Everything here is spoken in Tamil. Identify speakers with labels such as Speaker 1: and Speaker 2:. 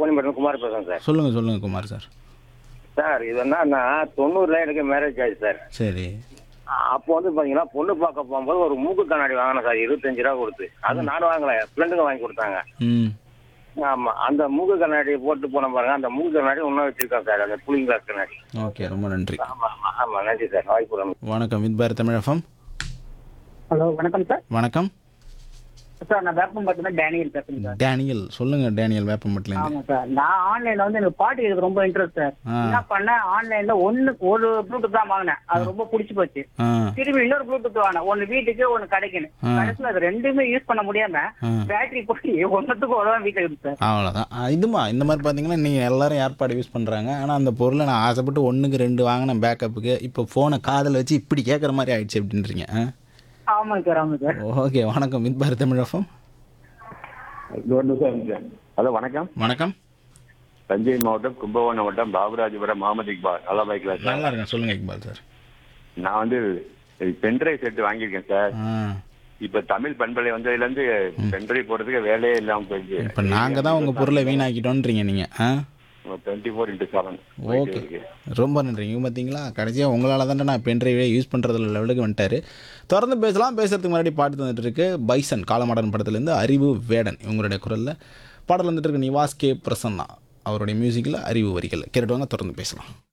Speaker 1: கோணிமேட்டில் குமார் பேசுறேன் சார்
Speaker 2: சொல்லுங்கள் சொல்லுங்கள் குமார் சார்
Speaker 1: சார் இது என்னன்னா தொண்ணூறுல எனக்கு மேரேஜ் ஆயிடுச்சு சார்
Speaker 2: சரி
Speaker 1: அப்போ வந்து பாத்தீங்கன்னா பொண்ணு பார்க்க போகும்போது ஒரு மூக்கு கண்ணாடி வாங்கினேன் சார் இருபத்தஞ்சு ரூபா கொடுத்து அது நானும் வாங்கல ஃப்ரெண்டுங்க வாங்கி கொடுத்தாங்க
Speaker 2: ம்
Speaker 1: ஆமா அந்த மூக்கு கண்ணாடி போட்டு போன பாருங்க அந்த மூக்கு கண்ணாடி இன்னும் வச்சிருக்கேன் சார் அந்த புளிங் கிளாஸ் கண்ணாடி
Speaker 2: ஓகே ரொம்ப நன்றி
Speaker 1: ஆமா ஆமா ஆமா நன்றி சார் வாய்ப்பு
Speaker 2: வணக்கம் வித் பார் தமிழ் எஃப்எம்
Speaker 3: ஹலோ வணக்கம் சார்
Speaker 2: வணக்கம்
Speaker 3: சார் நான் வேப்பம்பட்டினா டேனியல் பேசுறேன் சார்
Speaker 2: டேனியல் சொல்லுங்கள் டேனியல் வேப்பம்பட்டிலேருந்து
Speaker 3: ஆமா சார் நான் ஆன்லைன்ல வந்து எனக்கு பாட்டு கேட்கறது ரொம்ப இன்ட்ரெஸ்ட் சார்
Speaker 2: ஆ.
Speaker 3: என்ன பண்ணேன் ஆன்லைன்ல ஒண்ணு ஒரு ப்ளூடூத் தான் வாங்கினேன் அது ரொம்ப பிடிச்சி போச்சு
Speaker 2: ஆ
Speaker 3: திரும்பி இன்னொரு ப்ளூடூத் வாங்கினேன் ஒன்னு வீட்டுக்கு ஒன்னு கடைக்குன்னு
Speaker 2: ஆ.
Speaker 3: கடைசியில் அது ரெண்டுமே யூஸ் பண்ண முடியாம
Speaker 2: ஆ.
Speaker 3: பேட்டரி போய் ஒன்னத்துக்கு ஒரு வீட்டுல இருக்கு சார்
Speaker 2: அவ்வளோதான் இதுமா இந்த மாதிரி பார்த்தீங்கன்னா நீங்கள் எல்லாரும் ஏற்பாடு யூஸ் பண்ணுறாங்க ஆனால் அந்த பொருளை நான் ஆசைப்பட்டு ஒன்றுக்கு ரெண்டு வாங்கினேன் பேக்கப்புக்கு இப்போ ஃபோனை காதில் வச்சு இப்படி கேட்குற மாதிரி ஆயிடுச்சு அப்படின்றீங்க
Speaker 3: ஆமாங்க சார் ஆமாங்க சார்
Speaker 2: ஓகே வணக்கம் வித் பார் தமிழ் எஃப்எம்
Speaker 4: ஹலோ வணக்கம்
Speaker 2: வணக்கம்
Speaker 4: தஞ்சை மாவட்டம் கும்பகோணம் மாவட்டம் பாபுராஜபுரம் முகமது இக்பால் நல்லா பைக்ல சார்
Speaker 2: நல்லா இருக்கேன் சொல்லுங்கள் இக்பால் சார்
Speaker 4: நான் வந்து பென்ட்ரைவ் செட் வாங்கியிருக்கேன் சார்
Speaker 2: ஆ
Speaker 4: இப்ப தமிழ் பண்பலை வந்ததுல இருந்து பென்ட்ரைவ் போடுறதுக்கு வேலையே இல்லாம போயிடுச்சு
Speaker 2: இப்போ நாங்கள் தான் உங்கள் பொருளை வீணாக்கிட்டோன்றீங்க நீங்கள் ஆ
Speaker 4: twenty four into seven
Speaker 2: okay ரொம்ப நன்றிங்க பார்த்தீங்களா கடைசியாக உங்களால் தானே நான் பென்ட்ரைவே யூஸ் பண்ணுறதுல லெவலுக்கு வந்துட்டாரு தொடர்ந்து பேசலாம் பேசுறதுக்கு முன்னாடி பாட்டு வந்துட்டு இருக்கு பைசன் காலமாடன் படத்துலேருந்து அறிவு வேடன் இவங்களுடைய குரலில் பாடல் வந்துட்டு இருக்கு நிவாஸ் கே பிரசன்னா அவருடைய மியூசிக்கில் அறிவு வரிகள் கேட்டுவாங்க தொடர்ந்து பேசலாம்